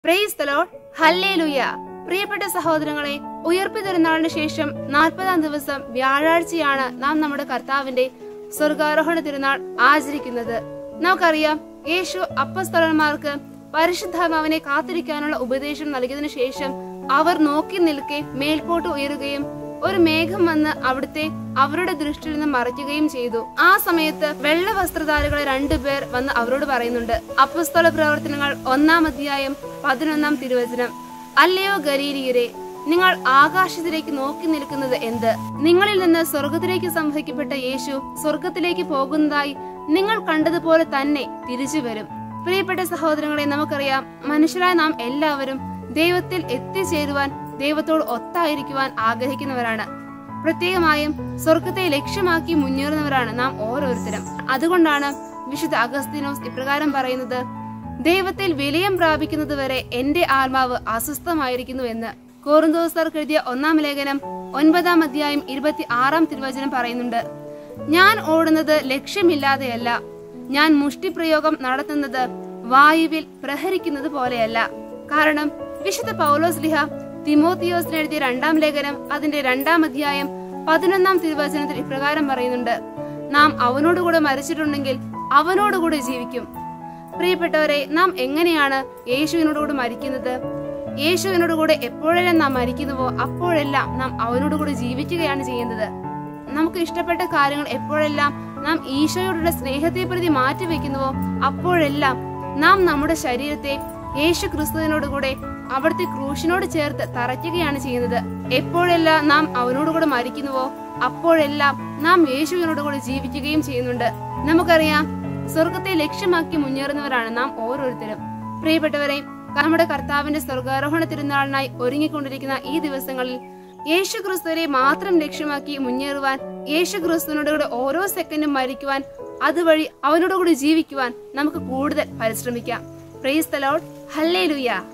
praise തലോഡ് hallelujah പ്രിയപ്പെട്ട സഹോദരങ്ങളെ ഉയർപ്പി തിരുനാളിന് ശേഷം നാൽപ്പതാം ദിവസം വ്യാഴാഴ്ചയാണ് നാം നമ്മുടെ കർത്താവിന്റെ സ്വർഗാരോഹണ തിരുനാൾ ആചരിക്കുന്നത് നമുക്കറിയാം യേശു അപ്പസ്തലന്മാർക്ക് പരിശുദ്ധാത്മാവിനെ കാത്തിരിക്കാനുള്ള ഉപദേശം നൽകിയതിനു ശേഷം അവർ നോക്കി നിൽക്കെ മേൽപോട്ട് ഉയരുകയും ഒരു മേഘം വന്ന് അവിടുത്തെ അവരുടെ ദൃഷ്ടിയിൽ നിന്ന് മറയ്ക്കുകയും ചെയ്തു ആ സമയത്ത് വെള്ള വസ്ത്രധാരികളെ രണ്ടുപേർ വന്ന് അവരോട് പറയുന്നുണ്ട് അപ്പസ്തല പ്രവർത്തനങ്ങൾ ഒന്നാം അധ്യായം പതിനൊന്നാം തിരുവചനം അല്ലയോ ഗരീരിയരെ നിങ്ങൾ ആകാശത്തിലേക്ക് നോക്കി നിൽക്കുന്നത് എന്ത് നിങ്ങളിൽ നിന്ന് സ്വർഗത്തിലേക്ക് സംവഹിക്കപ്പെട്ട യേശു സ്വർഗത്തിലേക്ക് പോകുന്നതായി നിങ്ങൾ കണ്ടതുപോലെ തന്നെ തിരിച്ചു വരും പ്രിയപ്പെട്ട സഹോദരങ്ങളെ നമുക്കറിയാം മനുഷ്യരായ നാം എല്ലാവരും ദൈവത്തിൽ എത്തിച്ചേരുവാൻ ദൈവത്തോട് ഒത്തായിരിക്കുവാൻ ആഗ്രഹിക്കുന്നവരാണ് പ്രത്യേകമായും സ്വർഗത്തെ ലക്ഷ്യമാക്കി മുന്നേറുന്നവരാണ് നാം ഓരോരുത്തരും അതുകൊണ്ടാണ് വിശുദ്ധ അഗസ്തീനോസ് ഇപ്രകാരം പറയുന്നത് ദൈവത്തിൽ വിലയം പ്രാപിക്കുന്നത് വരെ എന്റെ ആത്മാവ് അസ്വസ്ഥമായിരിക്കുന്നു എന്ന് കോറിന്തോസർക്ക് എഴുതിയ ഒന്നാം ലേഖനം ഒൻപതാം അധ്യായം ഇരുപത്തി ആറാം തിരുവചനം പറയുന്നുണ്ട് ഞാൻ ഓടുന്നത് ലക്ഷ്യമില്ലാതെയല്ല ഞാൻ മുഷ്ടിപ്രയോഗം നടത്തുന്നത് വായുവിൽ പ്രഹരിക്കുന്നത് പോലെയല്ല കാരണം വിശുദ്ധ പൗലോസ് ലിഹ തിമോത്തിയോസിന് എഴുതിയ രണ്ടാം ലേഖനം അതിന്റെ രണ്ടാം അധ്യായം പതിനൊന്നാം തിരുവചനത്തിൽ ഇപ്രകാരം പറയുന്നുണ്ട് നാം അവനോടുകൂടെ മരിച്ചിട്ടുണ്ടെങ്കിൽ അവനോടുകൂടെ ജീവിക്കും പ്രിയപ്പെട്ടവരെ നാം എങ്ങനെയാണ് യേശുവിനോടുകൂടെ മരിക്കുന്നത് യേശുവിനോടുകൂടെ എപ്പോഴെല്ലാം നാം മരിക്കുന്നുവോ അപ്പോഴെല്ലാം നാം അവനോടുകൂടെ ജീവിക്കുകയാണ് ചെയ്യുന്നത് നമുക്ക് ഇഷ്ടപ്പെട്ട കാര്യങ്ങൾ എപ്പോഴെല്ലാം നാം ഈശോയോടുള്ള സ്നേഹത്തെ പ്രതി മാറ്റിവെക്കുന്നുവോ അപ്പോഴെല്ലാം നാം നമ്മുടെ ശരീരത്തെ യേശു ക്രിസ്തുവിനോടുകൂടെ അവിടുത്തെ ക്രൂശിനോട് ചേർത്ത് തറയ്ക്കുകയാണ് ചെയ്യുന്നത് എപ്പോഴെല്ലാം നാം അവനോടുകൂടെ മരിക്കുന്നുവോ അപ്പോഴെല്ലാം നാം യേശുവിനോടുകൂടെ ജീവിക്കുകയും ചെയ്യുന്നുണ്ട് നമുക്കറിയാം സ്വർഗത്തെ ലക്ഷ്യമാക്കി മുന്നേറുന്നവരാണ് നാം ഓരോരുത്തരും പ്രിയപ്പെട്ടവരെ നമ്മുടെ കർത്താവിന്റെ സ്വർഗാരോഹണ തിരുനാളിനായി ഒരുങ്ങിക്കൊണ്ടിരിക്കുന്ന ഈ ദിവസങ്ങളിൽ യേശു ക്രിസ്തുവിനെ മാത്രം ലക്ഷ്യമാക്കി മുന്നേറുവാൻ യേശു ക്രിസ്തുവിനോടുകൂടെ ഓരോ സെക്കൻഡും മരിക്കുവാൻ അതുവഴി അവനോടുകൂടി ജീവിക്കുവാൻ നമുക്ക് കൂടുതൽ പരിശ്രമിക്കാം പ്രൈസ് തലോഡ് ഹല്ലേ